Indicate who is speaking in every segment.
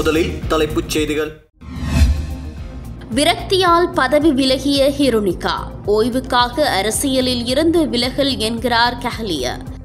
Speaker 1: முதலில் தலைப்புச் செய்திகள்
Speaker 2: விரக்தியால் பதவி விலகிய ஹிருனிகா ஓய்வுக்காக அரசியலில் இருந்து விலகல் என்கிறார் கஹலிய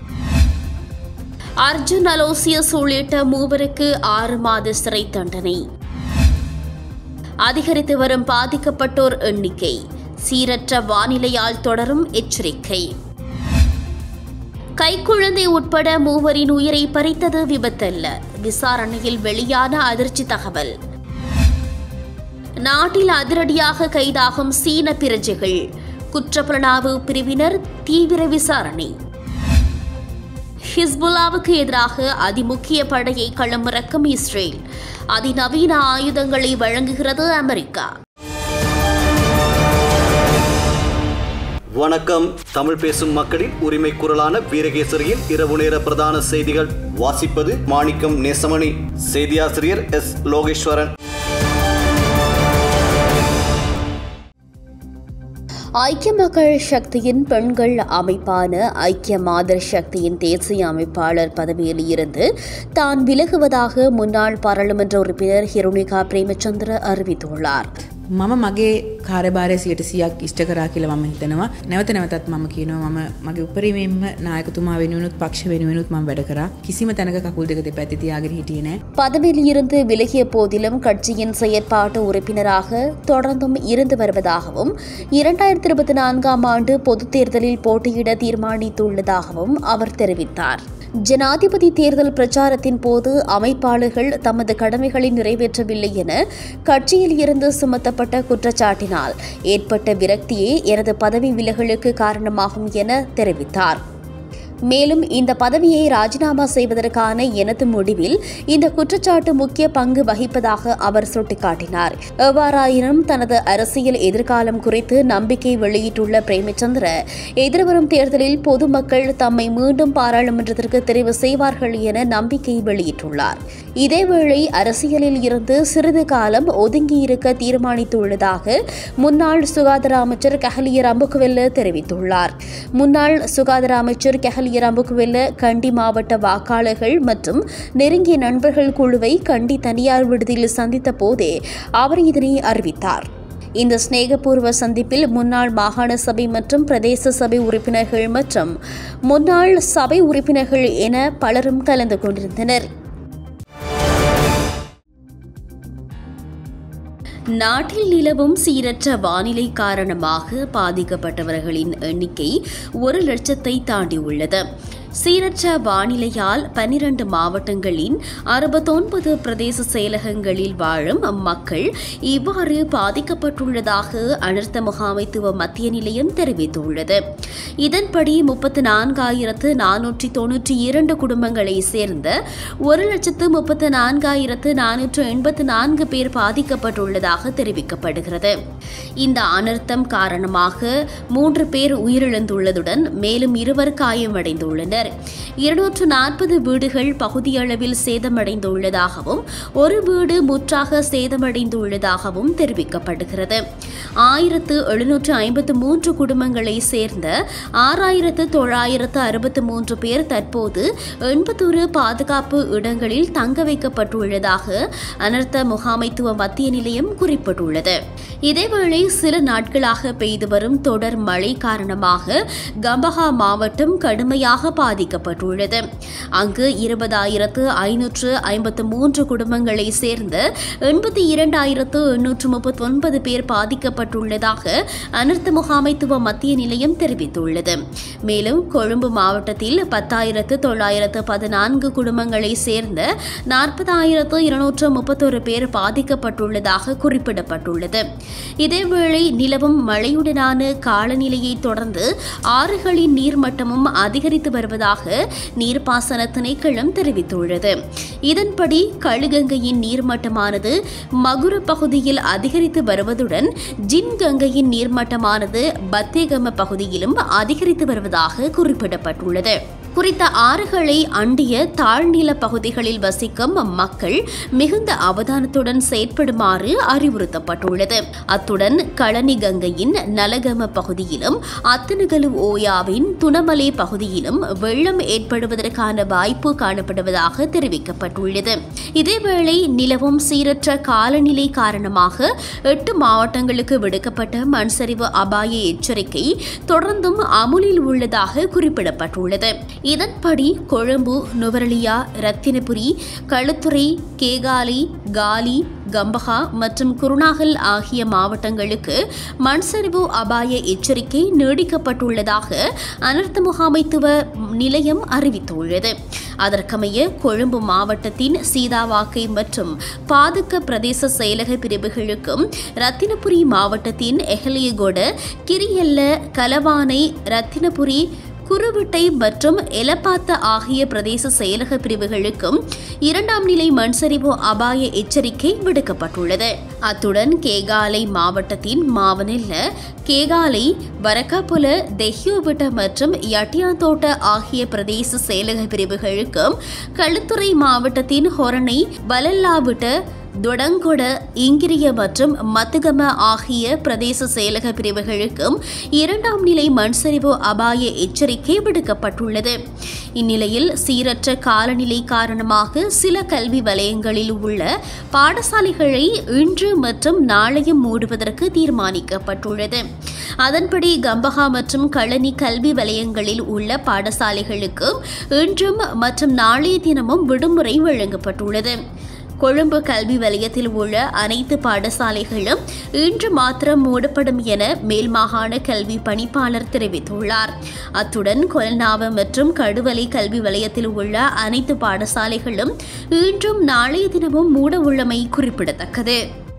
Speaker 2: அர்ஜுன் அலோசியஸ் உள்ளிட்ட மூவருக்கு ஆறு மாத சிறை தண்டனை அதிகரித்து வரும் பாதிக்கப்பட்டோர் எண்ணிக்கை சீரற்ற வானிலையால் தொடரும் எச்சரிக்கை கைக்குழந்தை உட்பட மூவரின் உயிரை பறித்தது விபத்தல்ல விசாரணையில் வெளியான அதிர்ச்சி தகவல் நாட்டில் அதிரடியாக கைதாகும் சீன பிரஜைகள் குற்றப்புலனாய்வு பிரிவினர் தீவிர விசாரணை ஹிஸ்புல்லாவுக்கு எதிராக அதிமுக்கிய படையை களமிறக்கும் இஸ்ரேல் அதிநவீன ஆயுதங்களை வழங்குகிறது அமெரிக்கா
Speaker 1: வணக்கம் தமிழ் பேசும் மக்களின் உரிமை குரலான வீரகேசரியின் இரவு நேர பிரதான செய்திகள் வாசிப்பது மாணிக்கம் நேசமணி செய்தியாசிரியர் எஸ் லோகேஸ்வரன்
Speaker 2: ஐக்கிய மக்கள் சக்தியின் பெண்கள் அமைப்பான ஐக்கிய மாதர் சக்தியின் தேசிய அமைப்பாளர் பதவியில் இருந்து தான் விலகுவதாக முன்னாள் பாராளுமன்ற உறுப்பினர் ஹிருணிகா பிரேமச்சந்திர அறிவித்துள்ளார்
Speaker 3: මම මගේ කාරභාරය සියට සියක් ඉෂ්ට කරා කියල මම හිතනවා නැවත නැවතත් මම කියනවා මම මගේ උපරිමෙන්ම නායකතුමා වෙනුවනුත් පක්ෂ වෙනුවනුත් මම වැඩ කරා කිසිම තැනක කකුල් දෙක දෙපැත්ති තියාගෙන හිටියේ නෑ
Speaker 2: பதவியில் இருந்து விலகிய போதிலும் கட்சியின் செயற்பாட்டு உறுப்பினராக தொடர்ந்தும் இருந்து வருவதாகவும் இரண்டாயிரத்தி இருபத்தி நான்காம் ஆண்டு பொதுத் தேர்தலில் போட்டியிட தீர்மானித்துள்ளதாகவும் அவர் தெரிவித்தார் ஜனாதிபதி தேர்தல் பிரச்சாரத்தின் போது அமைப்பாளர்கள் தமது கடமைகளை நிறைவேற்றவில்லை என கட்சியில் இருந்து சுமத்தப்பட்ட குற்றச்சாட்டினால் ஏற்பட்ட விரக்தியே எனது பதவி விலகலுக்கு காரணமாகும் என தெரிவித்தார் மேலும் இந்த பதவியை ராஜினாமா செய்வதற்கான எனது முடிவில் இந்த குற்றச்சாட்டு முக்கிய பங்கு வகிப்பதாக அவர் சுட்டிக்காட்டினார் எவ்வாறாயினும் தனது அரசியல் எதிர்காலம் குறித்து நம்பிக்கை வெளியிட்டுள்ள பிரேமச்சந்திர எதிர்வரும் தேர்தலில் பொதுமக்கள் தம்மை மீண்டும் பாராளுமன்றத்திற்கு தெரிவு செய்வார்கள் என நம்பிக்கை வெளியிட்டுள்ளார் இதேவேளை அரசியலில் இருந்து சிறிது காலம் ஒதுங்கியிருக்க தீர்மானித்துள்ளதாக முன்னாள் சுகாதார அமைச்சர் கஹலிய ரம்புகுவெல்ல தெரிவித்துள்ளார் முன்னாள் சுகாதார அமைச்சர் கஹலிய ரம்புகுவெல்ல கண்டி மாவட்ட வாக்காளர்கள் மற்றும் நெருங்கிய நண்பர்கள் குழுவை கண்டி தனியார் விடுதியில் சந்தித்த போதே அவர் இதனை அறிவித்தார் இந்த சிநேகபூர்வ சந்திப்பில் முன்னாள் மாகாண சபை மற்றும் பிரதேச சபை உறுப்பினர்கள் மற்றும் முன்னாள் சபை உறுப்பினர்கள் என பலரும் கலந்து கொண்டிருந்தனர் நாட்டில் நிலவும் சீரற்ற வானிலை காரணமாக பாதிக்கப்பட்டவர்களின் எண்ணிக்கை ஒரு லட்சத்தை தாண்டியுள்ளது சீரற்ற வானிலையால் பன்னிரண்டு மாவட்டங்களின் அறுபத்தொன்பது பிரதேச செயலகங்களில் வாழும் மக்கள் இவ்வாறு பாதிக்கப்பட்டுள்ளதாக அனர்த்த முகாமைத்துவ மத்திய நிலையம் தெரிவித்துள்ளது இதன்படி முப்பத்து நான்காயிரத்து நானூற்றி தொன்னூற்றி இரண்டு குடும்பங்களை சேர்ந்த ஒரு லட்சத்து முப்பத்து நான்காயிரத்து நானூற்று எண்பத்து நான்கு பேர் பாதிக்கப்பட்டுள்ளதாக தெரிவிக்கப்படுகிறது இந்த அனர்த்தம் காரணமாக மூன்று பேர் உயிரிழந்துள்ளதுடன் மேலும் இருவர் காயமடைந்துள்ளனர் இருநூற்று நாற்பது வீடுகள் பகுதியளவில் சேதமடைந்துள்ளதாகவும் ஒரு வீடு முற்றாக சேதமடைந்துள்ளதாகவும் தெரிவிக்கப்படுகிறது ஆயிரத்து எழுநூற்று ஐம்பத்து மூன்று குடும்பங்களை சேர்ந்த ஆறாயிரத்து தொள்ளாயிரத்து அறுபத்து மூன்று பேர் தற்போது எண்பத்தொரு பாதுகாப்பு இடங்களில் தங்க வைக்கப்பட்டுள்ளதாக அனர்த்த முகாமைத்துவ மத்திய நிலையம் குறிப்பிட்டுள்ளது இதேவேளை சில நாட்களாக பெய்து வரும் தொடர் மழை காரணமாக கம்பஹா மாவட்டம் கடுமையாக பாதிக்கப்பட்டுள்ளது அங்கு இருபதாயிரத்து ஐநூற்று ஐம்பத்து மூன்று குடும்பங்களை சேர்ந்த எண்பத்தி இரண்டாயிரத்து எண்ணூற்று முப்பத்தி ஒன்பது பேர் பாதிக்கப்பட்டுள்ளதாக அனர்த்த முகாமைத்துவ மத்திய நிலையம் தெரிவித்துள்ளது மேலும் கொழும்பு மாவட்டத்தில் பத்தாயிரத்து தொள்ளாயிரத்து பதினான்கு குடும்பங்களை சேர்ந்த நாற்பதாயிரத்து இருநூற்று முப்பத்தொரு பேர் பாதிக்கப்பட்டுள்ளதாக குறிப்பிடப்பட்டுள்ளது இதேவேளை நிலவும் மழையுடனான காலநிலையை தொடர்ந்து ஆறுகளின் நீர்மட்டமும் அதிகரித்து வருவதாக நீர்ப்பாசன திணைக்களம் தெரிவித்துள்ளது இதன்படி கழுகங்கையின் நீர்மட்டமானது மகுர பகுதியில் அதிகரித்து வருவதுடன் ஜின் கங்கையின் நீர்மட்டமானது பத்தேகம பகுதியிலும் அதிகரித்து வருவதாக குறிப்பிடப்பட்டுள்ளது குறித்த ஆறுகளை அண்டிய தாழ்நில பகுதிகளில் வசிக்கும் மக்கள் மிகுந்த அவதானத்துடன் செயற்படுமாறு அறிவுறுத்தப்பட்டுள்ளது அத்துடன் களனி கங்கையின் நலகம பகுதியிலும் அத்தனகலு ஓயாவின் துணமலை பகுதியிலும் வெள்ளம் ஏற்படுவதற்கான வாய்ப்பு காணப்படுவதாக தெரிவிக்கப்பட்டுள்ளது இதேவேளை நிலவும் சீரற்ற காலநிலை காரணமாக எட்டு மாவட்டங்களுக்கு விடுக்கப்பட்ட மண்சரிவு அபாய எச்சரிக்கை தொடர்ந்தும் அமுலில் உள்ளதாக குறிப்பிடப்பட்டுள்ளது இதன்படி கொழும்பு நுவரலியா ரத்தினபுரி களுத்துறை கேகாலை காலி கம்பஹா மற்றும் குருணாகல் ஆகிய மாவட்டங்களுக்கு மண்சரிவு அபாய எச்சரிக்கை நீடிக்கப்பட்டுள்ளதாக அனர்த்த முகாமைத்துவ நிலையம் அறிவித்துள்ளது அதற்கமைய கொழும்பு மாவட்டத்தின் சீதாவாக்கை மற்றும் பாதுக்க பிரதேச செயலக பிரிவுகளுக்கும் ரத்தினபுரி மாவட்டத்தின் எஹலியகொட கிரியல்ல கலவானை ரத்தினபுரி குருவிட்டை மற்றும் எலப்பாத்த ஆகிய பிரதேச செயலக பிரிவுகளுக்கும் இரண்டாம் நிலை மண்சரிவு அபாய எச்சரிக்கை விடுக்கப்பட்டுள்ளது அத்துடன் கேகாலை மாவட்டத்தின் மாவனெல்ல கேகாலை வரக்காபுல தெஹியோவிட்ட மற்றும் யட்டியாந்தோட்ட ஆகிய பிரதேச செயலக பிரிவுகளுக்கும் களுத்துறை மாவட்டத்தின் ஹொரணை பலல்லாவிட்ட தொடங்கொட இங்கிரிய மற்றும் மத்துகம ஆகிய பிரதேச செயலக பிரிவுகளுக்கும் இரண்டாம் நிலை மண்சரிவு அபாய எச்சரிக்கை விடுக்கப்பட்டுள்ளது இந்நிலையில் சீரற்ற காலநிலை காரணமாக சில கல்வி வலயங்களில் உள்ள பாடசாலைகளை இன்று மற்றும் நாளையும் மூடுவதற்கு தீர்மானிக்கப்பட்டுள்ளது அதன்படி கம்பஹா மற்றும் களனி கல்வி வலயங்களில் உள்ள பாடசாலைகளுக்கு இன்றும் மற்றும் நாளைய தினமும் விடுமுறை வழங்கப்பட்டுள்ளது கொழும்பு கல்வி வலயத்தில் உள்ள அனைத்து பாடசாலைகளும் இன்று மாத்திரம் மூடப்படும் என மேல் மாகாண கல்வி பணிப்பாளர் தெரிவித்துள்ளார் அத்துடன் கொல்நாவ மற்றும் கடுவலை கல்வி வலயத்தில் உள்ள அனைத்து பாடசாலைகளும் இன்றும் நாளைய தினமும் மூட உள்ளமை குறிப்பிடத்தக்கது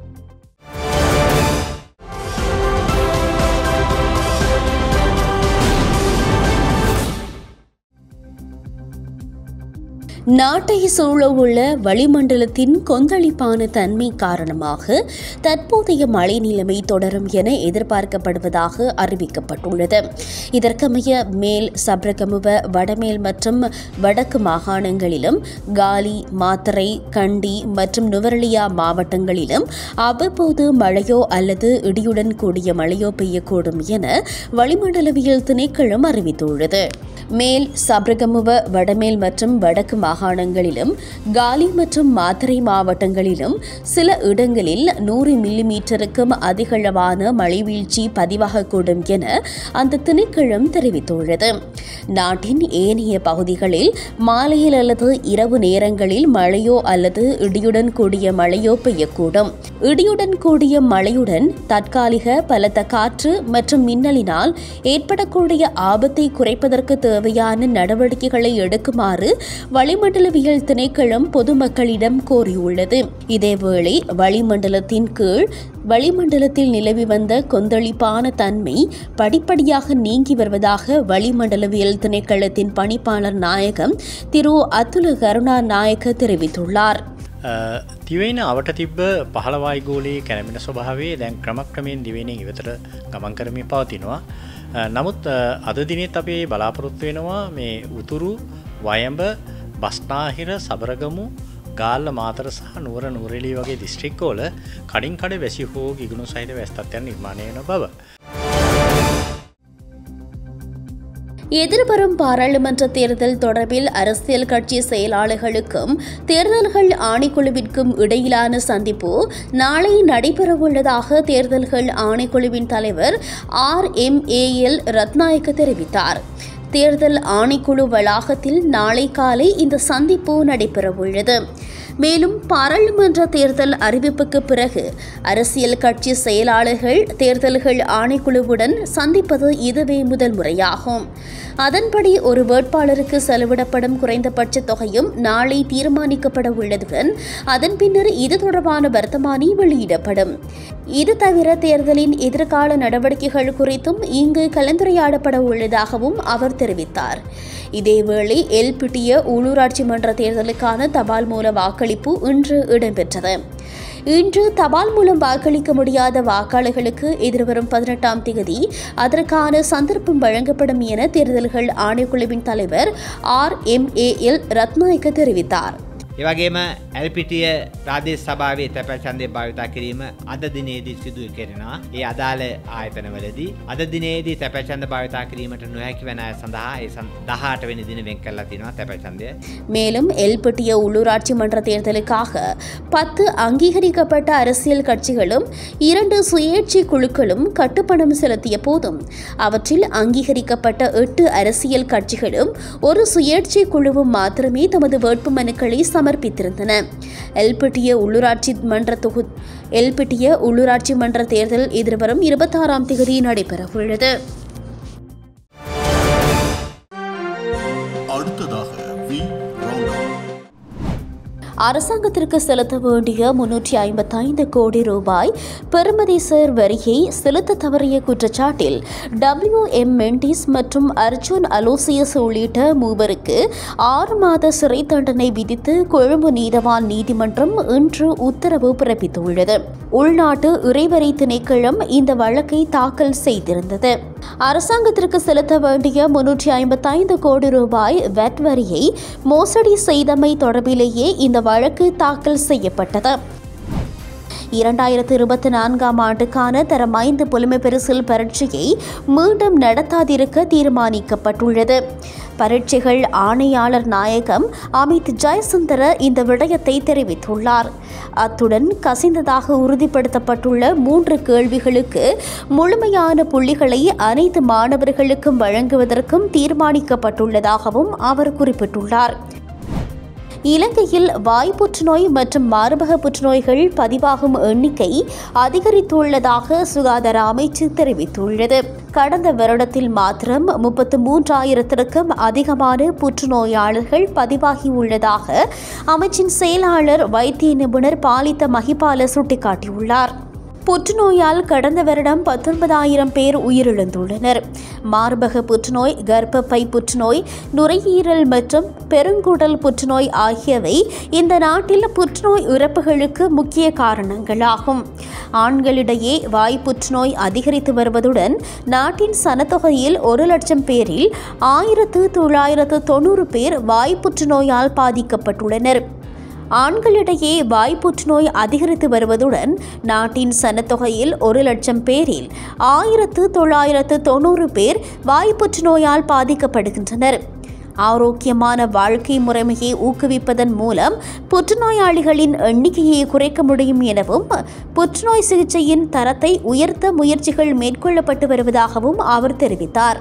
Speaker 2: நாட்டை சூழவுள்ள வளிமண்டலத்தின் கொந்தளிப்பான தன்மை காரணமாக தற்போதைய மழை நிலைமை தொடரும் என எதிர்பார்க்கப்படுவதாக அறிவிக்கப்பட்டுள்ளது இதற்கமைய மேல் சப்ரகமுவ வடமேல் மற்றும் வடக்கு மாகாணங்களிலும் காலி மாத்தறை கண்டி மற்றும் நுவரலியா மாவட்டங்களிலும் அவ்வப்போது மழையோ அல்லது இடியுடன் கூடிய மழையோ பெய்யக்கூடும் என வளிமண்டலவியல் திணைக்களம் அறிவித்துள்ளது மேல் சப்ரகமுவ வடமேல் மற்றும் வடக்கு மாகாணங்களிலும் காலி மற்றும் மாத்தறை மாவட்டங்களிலும் சில இடங்களில் நூறு மில்லி மீட்டருக்கும் அதிகளவான மழை வீழ்ச்சி பதிவாகக்கூடும் என அந்த திணைக்களம் தெரிவித்துள்ளது நாட்டின் ஏனைய பகுதிகளில் மாலையில் அல்லது இரவு நேரங்களில் மழையோ அல்லது இடியுடன் கூடிய மழையோ பெய்யக்கூடும் இடியுடன் கூடிய மழையுடன் தற்காலிக பலத்த காற்று மற்றும் மின்னலினால் ஏற்படக்கூடிய ஆபத்தை குறைப்பதற்கு தேவையான நடவடிக்கைகளை எடுக்குமாறு வளிமண்டலவியல் திணைக்களம் பொதுமக்களிடம் கோரியுள்ளது இதேவேளை வளிமண்டலத்தின் கீழ் வளிமண்டலத்தில் நிலவி வந்த கொந்தளிப்பான தன்மை படிப்படியாக நீங்கி வருவதாக வளிமண்டலவியல் திணைக்களத்தின் பணிப்பாளர் நாயகம் திரு அத்துல கருணா நாயக்க தெரிவித்துள்ளார்
Speaker 4: තිවෙන අවට තිබ්බ පහළවායි ගෝලයේ කැනමින ස්වභාවේ දැන් ක්‍රමක්‍රමයෙන් දිවෙනෙන් ඉවතට ගමන් කරමින් පවතිනවා. නමුත් අද දිනෙත් අපේ බලාපොරොත්තු වෙනවා මේ උතුරු වයඹ බස්නාහිර සබරගමු ගාල්ල මාතර සහ නුවර නුවරලී වගේ දිස්ත්‍රික්කෝල කඩින් කඩ වැසි හෝ ගිගුණු සහිත වැස්තත්වයන් නිර්මාණය වන බව.
Speaker 2: எதிர்வரும் பாராளுமன்ற தேர்தல் தொடர்பில் அரசியல் கட்சி செயலாளர்களுக்கும் தேர்தல்கள் ஆணைக்குழுவிற்கும் இடையிலான சந்திப்பு நாளை நடைபெறவுள்ளதாக தேர்தல்கள் ஆணைக்குழுவின் தலைவர் R M A L Ratnayake தெரிவித்தார் தேர்தல் ஆணைக்குழு வளாகத்தில் நாளை காலை இந்த சந்திப்பு நடைபெறவுள்ளது மேலும் பாராளுமன்ற தேர்தல் அறிவிப்புக்கு பிறகு அரசியல் கட்சி செயலாளர்கள் தேர்தல்கள் ஆணைக்குழுவுடன் சந்திப்பது இதுவே முதல் முறையாகும் அதன்படி ஒரு வேட்பாளருக்கு செலவிடப்படும் குறைந்தபட்ச தொகையும் நாளை தீர்மானிக்கப்பட உள்ளதுடன் அதன் பின்னர் இது தொடர்பான வர்த்தமானி வெளியிடப்படும் இது தவிர தேர்தலின் எதிர்கால நடவடிக்கைகள் குறித்தும் இங்கு கலந்துரையாடப்பட உள்ளதாகவும் அவர் தெரிவித்தார் இதேவேளை எல்பிட்டிய உள்ளூராட்சி மன்ற தேர்தலுக்கான தபால் மூல வாக்களிப்பு இன்று இடம்பெற்றது இன்று தபால் மூலம் வாக்களிக்க முடியாத வாக்காளர்களுக்கு எதிர்வரும் பதினெட்டாம் தேதி அதற்கான சந்தர்ப்பம் வழங்கப்படும் என தேர்தல்கள் ஆணைக்குழுவின் தலைவர் R M A L Ratnayake தெரிவித்தார்
Speaker 5: ඒවගේම ඇල්පිටිය ප්‍රාදේශ සභාවේ තැපැල් ඡන්දය භාවිතා කිරීම අද දිනේදී සිදු කෙරෙනවා. ඒ අදාළ ආයතනවලදී අද දිනේදී තැපැල් ඡන්ද භාවිතා කිරීමට නොහැකි වන අය සඳහා ඒ 18 වෙනි දින වෙන් කරලා තිනවා තැපැල් ඡන්දය.
Speaker 2: மேலும் எல்பட்டிய உள்ளூராட்சி மன்ற தேர்தலுக்காக பத்து அங்கீகரிக்கப்பட்ட அரசியல் கட்சிகளும் இரண்டு சுயேட்சை குழுக்களும் கட்டுப்பணம் செலுத்திய போதும் அவற்றில் அங்கீகரிக்கப்பட்ட எட்டு அரசியல் கட்சிகளும் ஒரு சுயேட்சை குழுவும் மாத்திரமே தமது வேட்புமனுக்களை சமர்ப்பித்திருந்தன எல்பிட்டிய உள்ளூராட்சி மன்ற தொகு எல்பிட்டிய உள்ளூராட்சி மன்ற தேர்தல் எதிர்வரும் இருபத்தாறாம் தேதி நடைபெறவுள்ளது
Speaker 6: அடுத்ததாக வி ரவுண்ட்
Speaker 2: அரசாங்கத்திற்கு செலுத்த வேண்டிய முன்னூற்றி ஐம்பத்தைந்து கோடி ரூபாய் பெறுமதிசர் வரியை செலுத்த தவறிய குற்றச்சாட்டில் டபிள்யூ எம் மெண்டிஸ் மற்றும் அர்ஜுன் அலோசியஸ் உள்ளிட்ட மூவருக்கு ஆறு மாத சிறை தண்டனை விதித்து கொழும்பு நீதவான் நீதிமன்றம் இன்று உத்தரவு பிறப்பித்துள்ளது உள்நாட்டு இறைவரி திணைக்களம் இந்த வழக்கை தாக்கல் செய்திருந்தது அரசாங்கத்திற்கு செலுத்த வேண்டிய முன்னூற்றி ஐம்பத்தைந்து கோடி ரூபாய் வெட் வரியை மோசடி செய்தமை தொடர்பிலேயே இந்த வழக்கு தாக்கல் செய்யப்பட்டது இரண்டாயிரத்து இருபத்தி நான்காம் ஆண்டுக்கான தரம் ஐந்து புலமை பரிசில் பரீட்சையை மீண்டும் நடத்தாதிருக்க தீர்மானிக்கப்பட்டுள்ளது பரீட்சைகள் ஆணையாளர் நாயகம் அமித் ஜெயசுந்தர இந்த விடயத்தை தெரிவித்துள்ளார் அத்துடன் கசிந்ததாக உறுதிப்படுத்தப்பட்டுள்ள மூன்று கேள்விகளுக்கு முழுமையான புள்ளிகளை அனைத்து மாணவர்களுக்கும் வழங்குவதற்கும் தீர்மானிக்கப்பட்டுள்ளதாகவும் அவர் குறிப்பிட்டுள்ளார் இலங்கையில் வாய் புற்றுநோய் மற்றும் மார்பக புற்றுநோய்கள் பதிவாகும் எண்ணிக்கை அதிகரித்துள்ளதாக சுகாதார அமைச்சு தெரிவித்துள்ளது கடந்த வருடத்தில் மாத்திரம் முப்பத்து மூன்றாயிரத்திற்கும் அதிகமான புற்றுநோயாளர்கள் பதிவாகியுள்ளதாக அமைச்சின் செயலாளர் வைத்திய நிபுணர் பாலித்த மகிபால சுட்டிக்காட்டியுள்ளார் புற்றுநோயால் கடந்த வருடம் பத்தொன்பதாயிரம் பேர் உயிரிழந்துள்ளனர் மார்பக புற்றுநோய் கர்ப்பப்பை புற்றுநோய் நுரையீரல் மற்றும் பெருங்குடல் புற்றுநோய் ஆகியவை இந்த நாட்டில் புற்றுநோய் இறப்புகளுக்கு முக்கிய காரணங்களாகும் ஆண்களிடையே வாய் புற்றுநோய் அதிகரித்து வருவதுடன் நாட்டின் சனத்தொகையில் ஒரு லட்சம் பேரில் ஆயிரத்து தொள்ளாயிரத்து தொண்ணூறு பேர் வாய் புற்றுநோயால் பாதிக்கப்பட்டுள்ளனர் ஆண்களிடையே வாய் புற்றுநோய் அதிகரித்து வருவதுடன் நாட்டின் சனத்தொகையில் ஒரு லட்சம் பேரில் ஆயிரத்து தொள்ளாயிரத்து தொண்ணூறு பேர் வாய் புற்றுநோயால் பாதிக்கப்படுகின்றனர் ஆரோக்கியமான வாழ்க்கை முறைமையை ஊக்குவிப்பதன் மூலம் புற்றுநோயாளிகளின் எண்ணிக்கையை குறைக்க முடியும் எனவும் புற்றுநோய் சிகிச்சையின் தரத்தை உயர்த்த முயற்சிகள் மேற்கொள்ளப்பட்டு வருவதாகவும் அவர் தெரிவித்தார்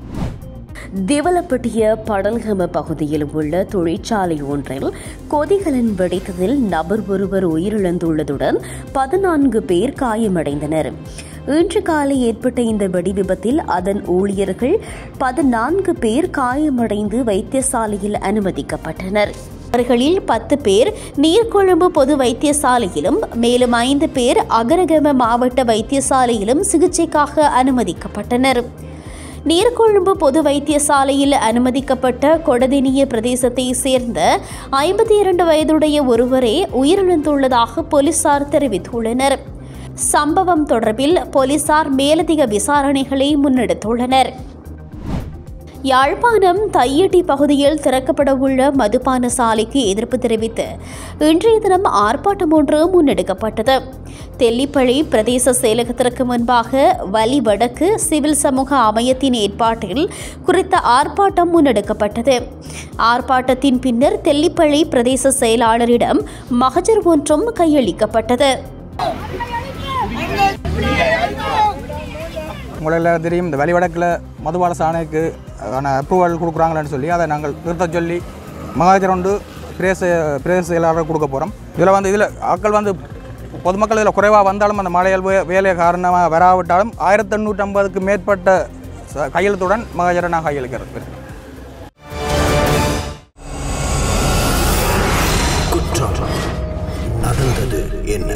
Speaker 2: திவலப்பட்டிய படல்கம பகுதியில் உள்ள தொழிற்சாலை ஒன்றில் கொதிகலன் வெடித்ததில் நபர் ஒருவர் உயிரிழந்துள்ளதுடன் பதினான்கு பேர் காயமடைந்தனர் இன்று காலை ஏற்பட்ட இந்த வெடி விபத்தில் அதன் ஊழியர்கள் பதினான்கு பேர் காயமடைந்து வைத்தியசாலையில் அனுமதிக்கப்பட்டனர் அவர்களில் பத்து பேர் நீர்கொழும்பு பொது வைத்தியசாலையிலும் மேலும் ஐந்து பேர் அகரகம மாவட்ட வைத்தியசாலையிலும் சிகிச்சைக்காக அனுமதிக்கப்பட்டனர் நீர்கொழும்பு பொது வைத்தியசாலையில் அனுமதிக்கப்பட்ட கொடதினிய பிரதேசத்தை சேர்ந்த ஐம்பத்தி இரண்டு வயதுடைய ஒருவரே உயிரிழந்துள்ளதாக போலீசார் தெரிவித்துள்ளனர் சம்பவம் தொடர்பில் போலீசார் மேலதிக விசாரணைகளை முன்னெடுத்துள்ளனர் யாழ்ப்பாணம் தையட்டி பகுதியில் திறக்கப்படவுள்ள மதுபான சாலைக்கு எதிர்ப்பு தெரிவித்து இன்றைய தினம் ஆர்ப்பாட்டம் ஒன்று முன்னெடுக்கப்பட்டது தெல்லிப்பள்ளி பிரதேச செயலகத்திற்கு முன்பாக வலி வடக்கு சிவில் சமூக அமையத்தின் ஏற்பாட்டில் குறித்த ஆர்ப்பாட்டம் முன்னெடுக்கப்பட்டது ஆர்ப்பாட்டத்தின் பின்னர் தெல்லிப்பள்ளி பிரதேச செயலாளரிடம் மகஜர் ஒன்றும் கையளிக்கப்பட்டது
Speaker 7: உங்களுக்கு தெரியும் இந்த வெளிவடக்கில் மதுபான சாணைக்கு ஆன அப்ரூவல் கொடுக்குறாங்களான்னு சொல்லி அதை நாங்கள் திருத்த சொல்லி மகாஜர் ஒன்று பிரேச பிரேச செயலாளர் கொடுக்க போகிறோம் இதில் வந்து இதில் ஆட்கள் வந்து பொதுமக்கள் இதில் குறைவாக வந்தாலும் அந்த மழையல் வே- வேலை காரணமாக வராவிட்டாலும் ஆயிரத்தி எண்ணூற்றி ஐம்பதுக்கு மேற்பட்ட ச- கையெழுத்துடன் மகாஜரை நான் கையெழுக்கிறது
Speaker 6: குற்றம் நடந்தது என்ன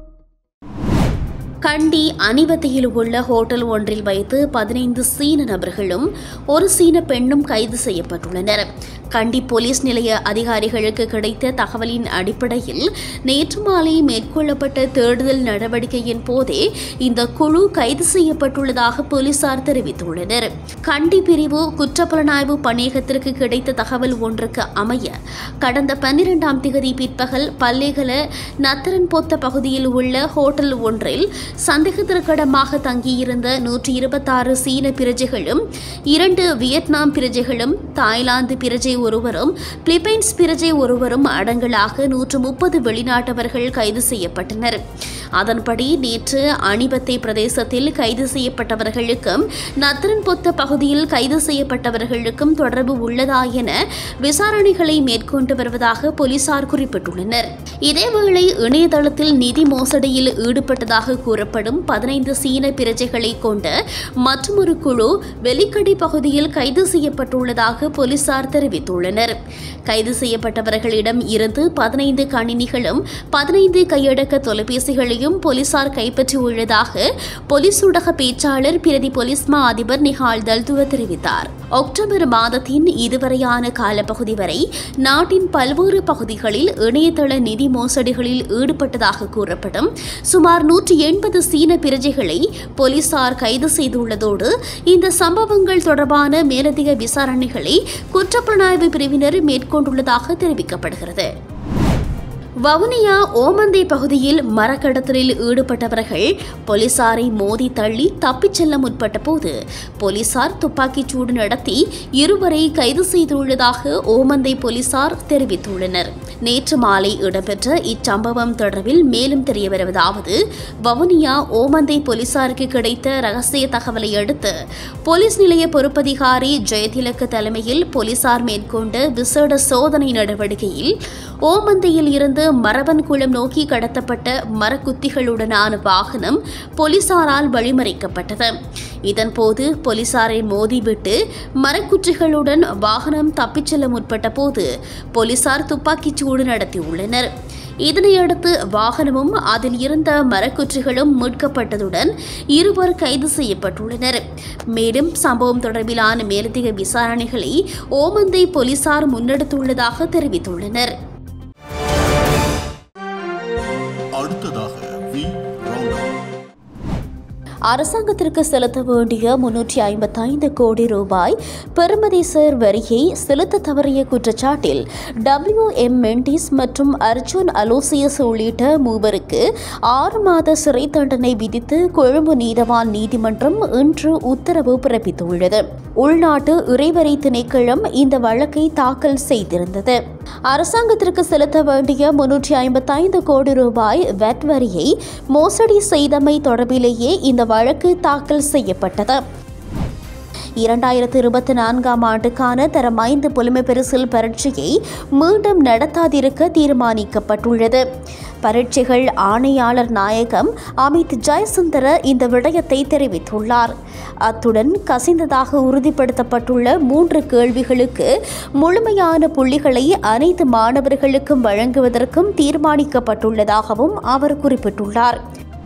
Speaker 2: கண்டி அணிவத்தையில் உள்ள ஹோட்டல் ஒன்றில் வைத்து பதினைந்து சீன நபர்களும் ஒரு சீன பெண்ணும் கைது செய்யப்பட்டுள்ளனர் கண்டி போலீஸ் நிலைய அதிகாரிகளுக்கு கிடைத்த தகவலின் அடிப்படையில் நேற்று மாலை மேற்கொள்ளப்பட்ட தேடுதல் நடவடிக்கையின் போதே இந்த குழு கைது செய்யப்பட்டுள்ளதாக போலீசார் தெரிவித்துள்ளனர் கண்டி பிரிவு குற்றப்புலனாய்வு பணியகத்திற்கு கிடைத்த தகவல் ஒன்றுக்கு அமைய கடந்த பன்னிரெண்டாம் திகதி பிற்பகல் பல்லேகல நத்தரன் பொத்த பகுதியில் உள்ள ஹோட்டல் ஒன்றில் சந்தேகத்திற்கிடமாக தங்கியிருந்த நூற்றி இருபத்தாறு சீன பிரஜைகளும் இரண்டு வியட்நாம் பிரஜைகளும் தாய்லாந்து பிரஜை ஒருவரும் பிலிப்பைன்ஸ் பிரஜை ஒருவரும் அடங்கலாக நூற்று முப்பது வெளிநாட்டவர்கள் கைது செய்யப்பட்டனர் அதன்படி நேற்று அணிபத்தை பிரதேசத்தில் கைது செய்யப்பட்டவர்களுக்கும் நத்திரன் பொத்த பகுதியில் கைது செய்யப்பட்டவர்களுக்கும் தொடர்பு உள்ளதா என விசாரணைகளை மேற்கொண்டு வருவதாக போலீசார் குறிப்பிட்டுள்ளனர் இதேவேளை இணையதளத்தில் நிதி மோசடியில் ஈடுபட்டதாக கூறப்படும் பதினைந்து சீன பிரஜைகளை கொண்ட மற்றொரு குழு வெலிக்கடி பகுதியில் கைது செய்யப்பட்டுள்ளதாக போலீசார் தெரிவித்துள்ளனர் கைது செய்யப்பட்டவர்களிடம் இருந்து பதினைந்து கணினிகளும் பதினைந்து கையடக்க தொலைபேசிகளையும் போலீசார் கைப்பற்றியுள்ளதாக போலீஸ் ஊடக பேச்சாளர் பிரதி போலீஸ் மா அதிபர் நிஹால் தல்துவ தெரிவித்தார் அக்டோபர் மாதத்தின் இதுவரையான காலப்பகுதி வரை நாட்டின் பல்வேறு பகுதிகளில் இணையதள நிதி மோசடிகளில் ஈடுபட்டதாக கூறப்படும் சுமார் நூற்றி எண்பது சீன பிரஜைகளை போலீசார் கைது செய்துள்ளதோடு இந்த சம்பவங்கள் தொடர்பான மேலதிக விசாரணைகளை குற்றப்புலனாய்வு பிரிவினர் மேற்கொண்டுள்ளதாக தெரிவிக்கப்படுகிறது வவுனியா ஓமந்தை பகுதியில் மரக்கடத்தலில் ஈடுபட்டவர்கள் போலீசாரை மோதி தள்ளி தப்பிச் செல்ல முற்பட்ட போது போலீசார் துப்பாக்கிச் சூடு நடத்தி இருவரை கைது செய்துள்ளதாக ஓமந்தை போலீசார் தெரிவித்துள்ளனர் நேற்று மாலை இடம்பெற்ற இச்சம்பவம் தொடர்பில் மேலும் தெரிய வருவதாவது வவுனியா ஓமந்தை போலீசாருக்கு கிடைத்த ரகசிய தகவலை அடுத்து போலீஸ் நிலைய பொறுப்பதிகாரி ஜெயதிலக்கு தலைமையில் போலீசார் மேற்கொண்ட விசேட சோதனை நடவடிக்கையில் ஓமந்தையில் இருந்து மரவன்குளம் நோக்கி கடத்தப்பட்ட மரக்குத்திகளுடனான வாகனம் போலீசாரால் வழிமறைக்கப்பட்டது இதன்போது போலீசாரை மோதிவிட்டு மரக்குற்றிகளுடன் வாகனம் தப்பிச் செல்ல முற்பட்ட போது போலீசார் துப்பாக்கிச் சூடு நடத்தியுள்ளனர் இதனையடுத்து வாகனமும் அதில் இருந்த மரக்குற்றிகளும் மீட்கப்பட்டதுடன் இருவர் கைது செய்யப்பட்டுள்ளனர் மேலும் சம்பவம் தொடர்பிலான மேலதிக விசாரணைகளை ஓமந்தை போலீசார் முன்னெடுத்துள்ளதாக தெரிவித்துள்ளனர்
Speaker 6: அடுத்ததாக வி ரவுண்ட்
Speaker 2: அரசாங்கத்திற்கு செலுத்த வேண்டிய முன்னூற்றி ஐம்பத்தைந்து கோடி ரூபாய் பெறுமதிசர் வரியை செலுத்த தவறிய குற்றச்சாட்டில் டபிள்யூ எம் மெண்டிஸ் மற்றும் அர்ஜுன் அலோசியஸ் உள்ளிட்ட மூவருக்கு ஆறு மாத சிறை தண்டனை விதித்து கொழும்பு நீதவான் நீதிமன்றம் இன்று உத்தரவு பிறப்பித்துள்ளது உள்நாட்டு இறைவரை திணைக்களம் இந்த வழக்கை தாக்கல் செய்திருந்தது அரசாங்கத்திற்கு செலுத்த வேண்டிய முன்னூற்றி ஐம்பத்தைந்து கோடி ரூபாய் வெட் வரியை மோசடி செய்தமை தொடர்பிலேயே இந்த வழக்கு தாக்கல் செய்யப்பட்டது இரண்டாயிரத்து இருபத்தி நான்காம் ஆண்டுக்கான தரம் ஐந்து புலமை பரிசில் பரீட்சையை மீண்டும் நடத்தாதிருக்க தீர்மானிக்கப்பட்டுள்ளது பரீட்சைகள் ஆணையாளர் நாயகம் அமித் ஜெயசுந்தர இந்த விடயத்தை தெரிவித்துள்ளார் அத்துடன் கசிந்ததாக உறுதிப்படுத்தப்பட்டுள்ள மூன்று கேள்விகளுக்கு முழுமையான புள்ளிகளை அனைத்து மாணவர்களுக்கும் வழங்குவதற்கும் தீர்மானிக்கப்பட்டுள்ளதாகவும் அவர் குறிப்பிட்டுள்ளார்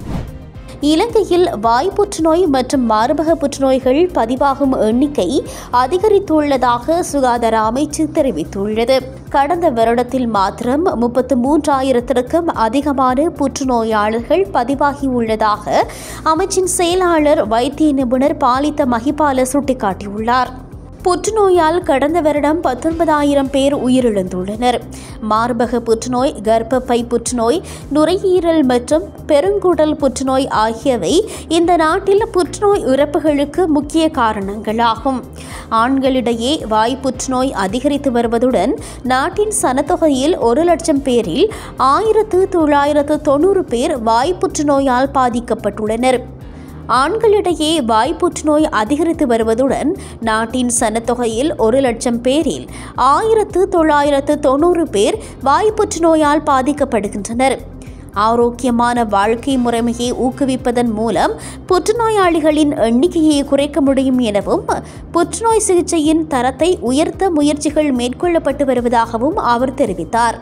Speaker 2: இலங்கையில் வாய் புற்றுநோய் மற்றும் மார்பக புற்றுநோய்கள் பதிவாகும் எண்ணிக்கை அதிகரித்துள்ளதாக சுகாதார அமைச்சு தெரிவித்துள்ளது கடந்த வருடத்தில் மாத்திரம் முப்பத்து மூன்றாயிரத்திற்கும் அதிகமான புற்றுநோயாளர்கள் பதிவாகியுள்ளதாக அமைச்சின் செயலாளர் வைத்திய நிபுணர் பாலித்த மகிபால சுட்டிக்காட்டியுள்ளார் புற்றுநோயால் கடந்த வருடம் பத்தொன்பதாயிரம் பேர் உயிரிழந்துள்ளனர் மார்பக புற்றுநோய் கர்ப்பப்பை புற்றுநோய் நுரையீரல் மற்றும் பெருங்குடல் புற்றுநோய் ஆகியவை இந்த நாட்டில் புற்றுநோய் இறப்புகளுக்கு முக்கிய காரணங்களாகும் ஆண்களிடையே வாய் புற்றுநோய் அதிகரித்து வருவதுடன் நாட்டின் சனத்தொகையில் ஒரு லட்சம் பேரில் ஆயிரத்து தொள்ளாயிரத்து தொண்ணூறு பேர் வாய் புற்றுநோயால் பாதிக்கப்பட்டுள்ளனர் ஆண்களிடையே வாய் புற்றுநோய் அதிகரித்து வருவதுடன் நாட்டின் சனத்தொகையில் ஒரு லட்சம் பேரில் ஆயிரத்து தொள்ளாயிரத்து தொண்ணூறு பேர் வாய் புற்றுநோயால் பாதிக்கப்படுகின்றனர் ஆரோக்கியமான வாழ்க்கை முறைமையை ஊக்குவிப்பதன் மூலம் புற்றுநோயாளிகளின் எண்ணிக்கையை குறைக்க முடியும் எனவும் புற்றுநோய் சிகிச்சையின் தரத்தை உயர்த்த முயற்சிகள் மேற்கொள்ளப்பட்டு வருவதாகவும் அவர் தெரிவித்தார்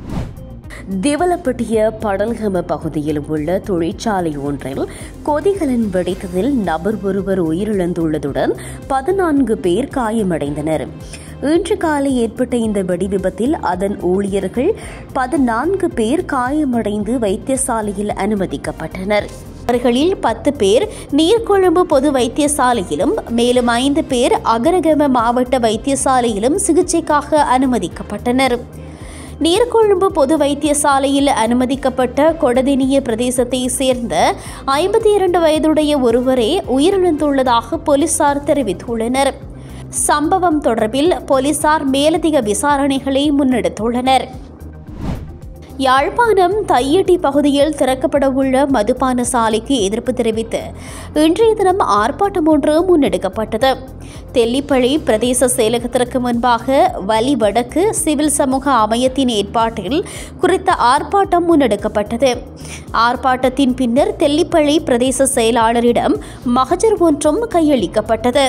Speaker 2: திவலப்பட்டிய படல்கம பகுதியில் உள்ள தொழிற்சாலை ஒன்றில் கொதிகலன் வெடித்ததில் நபர் ஒருவர் உயிரிழந்துள்ளதுடன் பதினான்கு பேர் காயமடைந்தனர் இன்று காலை ஏற்பட்ட இந்த வெடி விபத்தில் அதன் ஊழியர்கள் பதினான்கு பேர் காயமடைந்து வைத்தியசாலையில் அனுமதிக்கப்பட்டனர் அவர்களில் பத்து பேர் நீர்கொழும்பு பொது வைத்தியசாலையிலும் மேலும் ஐந்து பேர் அகரகம மாவட்ட வைத்தியசாலையிலும் சிகிச்சைக்காக அனுமதிக்கப்பட்டனர் நீர்கொழும்பு பொது வைத்தியசாலையில் அனுமதிக்கப்பட்ட கொடதினிய பிரதேசத்தை சேர்ந்த ஐம்பத்தி இரண்டு வயதுடைய ஒருவரே உயிரிழந்துள்ளதாக போலீசார் தெரிவித்துள்ளனர் சம்பவம் தொடர்பில் போலீசார் மேலதிக விசாரணைகளை முன்னெடுத்துள்ளனர் யாழ்ப்பாணம் தையட்டி பகுதியில் திறக்கப்படவுள்ள மதுபான சாலைக்கு எதிர்ப்பு தெரிவித்து இன்றைய தினம் ஆர்ப்பாட்டம் ஒன்று முன்னெடுக்கப்பட்டது தெல்லிப்பள்ளி பிரதேச செயலகத்திற்கு முன்பாக வலி வடக்கு சிவில் சமூக அமையத்தின் ஏற்பாட்டில் குறித்த ஆர்ப்பாட்டம் முன்னெடுக்கப்பட்டது ஆர்ப்பாட்டத்தின் பின்னர் தெல்லிப்பள்ளி பிரதேச செயலாளரிடம் மகஜர் ஒன்றும் கையளிக்கப்பட்டது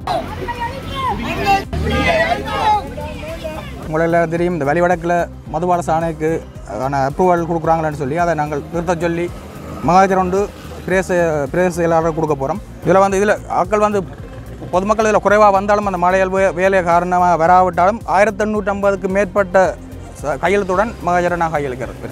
Speaker 7: உங்களுக்கு தெரியும் இந்த வெளிவடக்கில் மதுபான சாணைக்கு ஆன அப்ரூவல் கொடுக்குறாங்களான்னு சொல்லி அதை நாங்கள் நிறுத்த சொல்லி மகாஜர் ஒன்று பிரேச பிரேச செயலாளர் கொடுக்க போகிறோம் இதில் வந்து இதில் ஆட்கள் வந்து பொதுமக்கள் இதில் குறைவாக வந்தாலும் அந்த மழையல் வே- வேலை காரணமாக வராவிட்டாலும் ஆயிரத்தி எண்ணூற்றி ஐம்பதுக்கு மேற்பட்ட ச- கையெழுத்துடன் மகாஜரை நான் கையெழுக்கிறது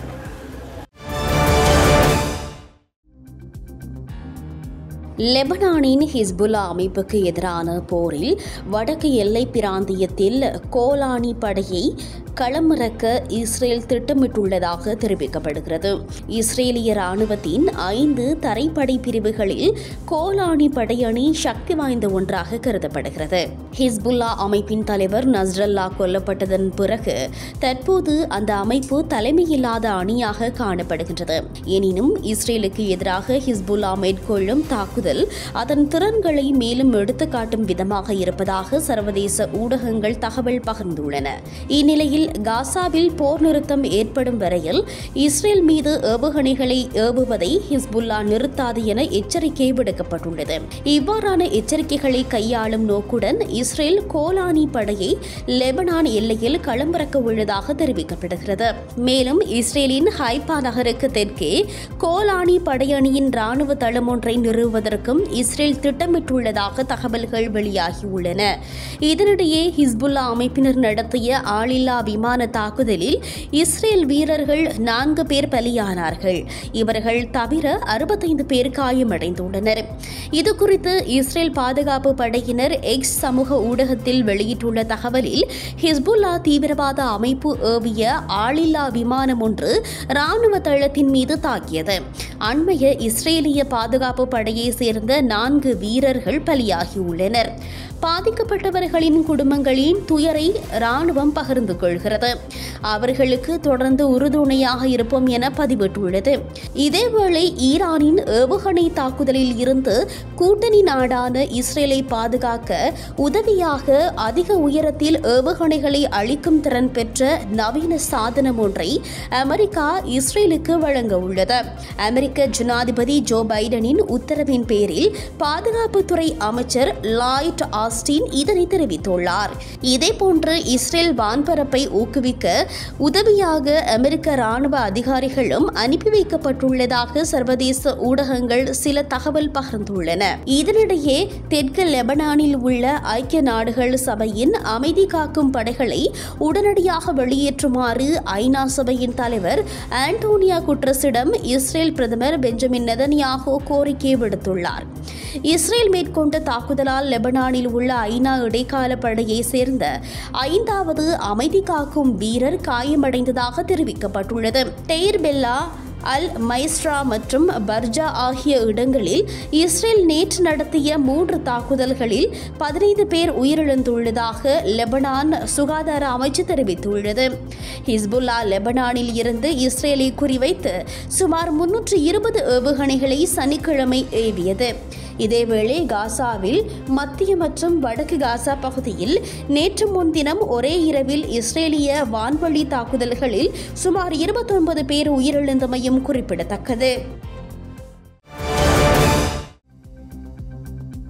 Speaker 2: லெபனானின் ஹிஸ்புல்லா அமைப்புக்கு எதிரான போரில் வடக்கு எல்லை பிராந்தியத்தில் கோலானி படையை களமிறக்க இஸ்ரேல் திட்டமிட்டுள்ளதாக தெரிவிக்கப்படுகிறது இஸ்ரேலிய ராணுவத்தின் ஐந்து தரைப்படை பிரிவுகளில் கோலானி படையணி சக்தி வாய்ந்த ஒன்றாக கருதப்படுகிறது ஹிஸ்புல்லா அமைப்பின் தலைவர் நஸ்ரல்லா கொல்லப்பட்டதன் பிறகு தற்போது அந்த அமைப்பு தலைமையில்லாத அணியாக காணப்படுகின்றது எனினும் இஸ்ரேலுக்கு எதிராக ஹிஸ்புல்லா மேற்கொள்ளும் தாக்குதல் அதன் திறன்களை மேலும் எடுத்துக்காட்டும் விதமாக இருப்பதாக சர்வதேச ஊடகங்கள் தகவல் பகிர்ந்துள்ளன இந்நிலையில் காசாவில் போர் நிறுத்தம் ஏற்படும் வரையில் இஸ்ரேல் மீது ஏவுகணைகளை ஏவுவதை ஹிஸ்புல்லா நிறுத்தாது என எச்சரிக்கை விடுக்கப்பட்டுள்ளது இவ்வாறான எச்சரிக்கைகளை கையாளும் நோக்குடன் இஸ்ரேல் கோலானி படையை லெபனான் எல்லையில் களமிறக்க உள்ளதாக தெரிவிக்கப்படுகிறது மேலும் இஸ்ரேலின் ஹைப்பா நகருக்கு தெற்கே கோலானி படையணியின் ராணுவ தளம் ஒன்றை நிறுவுவதற்கும் இஸ்ரேல் திட்டமிட்டுள்ளதாக தகவல்கள் வெளியாகியுள்ளன இதனிடையே ஹிஸ்புல்லா அமைப்பினர் நடத்திய ஆளில்லா விமான தாக்குதலில் இஸ்ரேல் வீரர்கள் நான்கு பேர் பலியானார்கள் இவர்கள் தவிர அறுபத்தைந்து பேர் காயமடைந்துள்ளனர் இதுகுறித்து இஸ்ரேல் பாதுகாப்பு படையினர் எக்ஸ் சமூக ஊடகத்தில் வெளியிட்டுள்ள தகவலில் ஹிஸ்புல்லா தீவிரவாத அமைப்பு ஏவிய ஆளில்லா விமானம் ஒன்று ராணுவ தளத்தின் மீது தாக்கியது அண்மைய இஸ்ரேலிய பாதுகாப்பு படையை சேர்ந்த நான்கு வீரர்கள் பலியாகியுள்ளனர் பாதிக்கப்பட்டவர்களின் குடும்பங்களின் துயரை ராணுவம் பகிர்ந்து கொள்கிறது அவர்களுக்கு தொடர்ந்து உறுதுணையாக இருப்போம் என பதிவிட்டுள்ளது இதேவேளை ஈரானின் ஏவுகணை தாக்குதலில் இருந்து கூட்டணி நாடான இஸ்ரேலை பாதுகாக்க உதவியாக அதிக உயரத்தில் ஏவுகணைகளை அளிக்கும் திறன் பெற்ற நவீன சாதனம் ஒன்றை அமெரிக்கா இஸ்ரேலுக்கு வழங்க உள்ளது அமெரிக்க ஜனாதிபதி ஜோ பைடனின் உத்தரவின் பேரில் பாதுகாப்புத்துறை அமைச்சர் லாய்ட் ஆஸ்டின் இதனை தெரிவித்துள்ளார் இதேபோன்று இஸ்ரேல் வான்பரப்பை ஊக்குவிக்க உதவியாக அமெரிக்க ராணுவ அதிகாரிகளும் அனுப்பி வைக்கப்பட்டுள்ளதாக சர்வதேச ஊடகங்கள் சில தகவல் பகிர்ந்துள்ளன இதனிடையே தெற்கு லெபனானில் உள்ள ஐக்கிய நாடுகள் சபையின் அமைதி காக்கும் படைகளை உடனடியாக வெளியேற்றுமாறு ஐநா சபையின் தலைவர் ஆண்டோனியா குட்ரஸிடம் இஸ்ரேல் பிரதமர் பெஞ்சமின் நெதன்யாகு கோரிக்கை விடுத்துள்ளார் இஸ்ரேல் மேற்கொண்ட தாக்குதலால் லெபனானில் உள்ள ஐநா இடைக்கால படையை சேர்ந்த ஐந்தாவது அமைதி காக்கும் வீரர் காயமடைந்ததாக தெரிவிக்கப்பட்டுள்ளது டெய்ர் பெல்லா அல் மைஸ்ரா மற்றும் பர்ஜா ஆகிய இடங்களில் இஸ்ரேல் நேற்று நடத்திய மூன்று தாக்குதல்களில் பதினைந்து பேர் உயிரிழந்துள்ளதாக லெபனான் சுகாதார அமைச்சு தெரிவித்துள்ளது ஹிஸ்புல்லா லெபனானில் இருந்து இஸ்ரேலை குறிவைத்து சுமார் முன்னூற்று இருபது ஏவுகணைகளை சனிக்கிழமை ஏவியது இதேவேளை காசாவில் மத்திய மற்றும் வடக்கு காசா பகுதியில் நேற்று முன்தினம் ஒரே இரவில் இஸ்ரேலிய வான்வழி தாக்குதல்களில் சுமார் இருபத்தொன்பது பேர் உயிரிழந்தமையும் குறிப்பிடத்தக்கது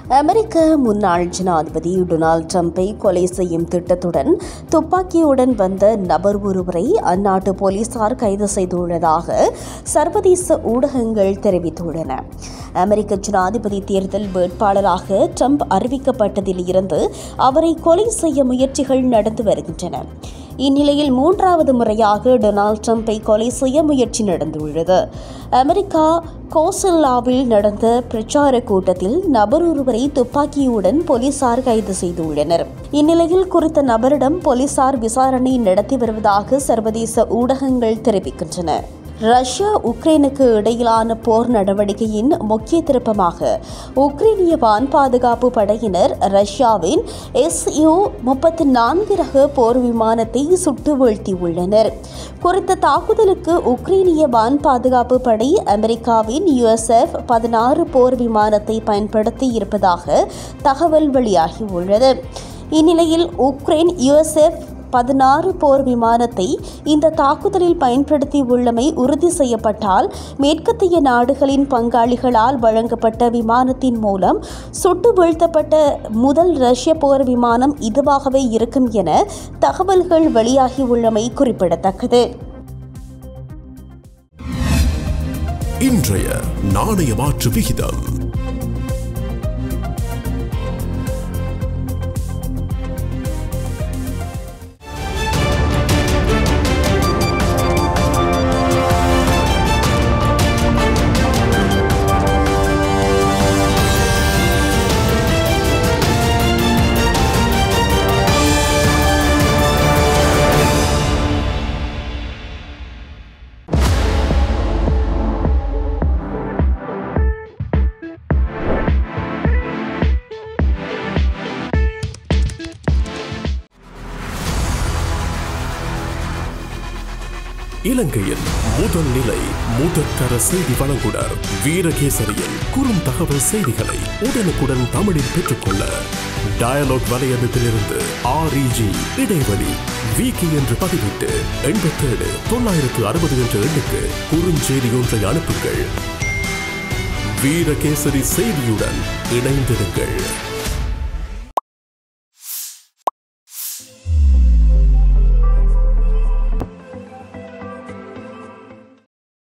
Speaker 2: அமெரிக்க முன்னாள் ஜனாதிபதி டொனால்ட் ட்ரம்பை கொலை செய்யும் திட்டத்துடன் துப்பாக்கியுடன் வந்த நபர் ஒருவரை அந்நாட்டு போலீசார் கைது செய்துள்ளதாக சர்வதேச ஊடகங்கள் தெரிவித்துள்ளன அமெரிக்க ஜனாதிபதி தேர்தல் வேட்பாளராக ட்ரம்ப் அறிவிக்கப்பட்டதில் இருந்து அவரை கொலை செய்ய முயற்சிகள் நடந்து வருகின்றன இந்நிலையில் மூன்றாவது முறையாக டொனால்ட் ட்ரம்பை கொலை செய்ய முயற்சி நடந்துள்ளது அமெரிக்கா கோசல்லாவில் நடந்த பிரச்சார கூட்டத்தில் நபர் ஒருவரை துப்பாக்கியுடன் போலீசார் கைது செய்துள்ளனர் இந்நிலையில் குறித்த நபரிடம் போலீசார் விசாரணை நடத்தி வருவதாக சர்வதேச ஊடகங்கள் தெரிவிக்கின்றன ரஷ்யா உக்ரைனுக்கு இடையிலான போர் நடவடிக்கையின் முக்கிய திருப்பமாக உக்ரைனிய வான் பாதுகாப்பு படையினர் ரஷ்யாவின் எஸ்யூ முப்பத்தி நான்கு ரக போர் விமானத்தை சுட்டு வீழ்த்தியுள்ளனர் குறித்த தாக்குதலுக்கு உக்ரைனிய வான் பாதுகாப்பு படை அமெரிக்காவின் யுஎஸ்எஃப் பதினாறு போர் விமானத்தை பயன்படுத்தி இருப்பதாக தகவல் வெளியாகியுள்ளது இந்நிலையில் உக்ரைன் யுஎஸ்எஃப் பதினாறு போர் விமானத்தை இந்த தாக்குதலில் பயன்படுத்தி உள்ளமை உறுதி செய்யப்பட்டால் மேற்கத்திய நாடுகளின் பங்காளிகளால் வழங்கப்பட்ட விமானத்தின் மூலம் சுட்டு வீழ்த்தப்பட்ட முதல் ரஷ்ய போர் விமானம் இதுவாகவே இருக்கும் என தகவல்கள் வெளியாகியுள்ளமை குறிப்பிடத்தக்கது
Speaker 8: இன்றைய நாணய மாற்று விகிதம் இலங்கையின் முதல் நிலை முதற்கர செய்தி வழங்குனர் வீரகேசரியின் குறும் தகவல் செய்திகளை உடனுக்குடன் தமிழில் பெற்றுக்கொள்ள டயலாக் வலையமைப்பிலிருந்து ஆர்இஜி இடைவெளி வீக்கி என்று பதிவிட்டு எண்பத்தேழு தொள்ளாயிரத்து அறுபது என்ற எண்ணுக்கு குறுஞ்செய்தி ஒன்றை அனுப்புங்கள் வீரகேசரி செய்தியுடன் இணைந்திருங்கள்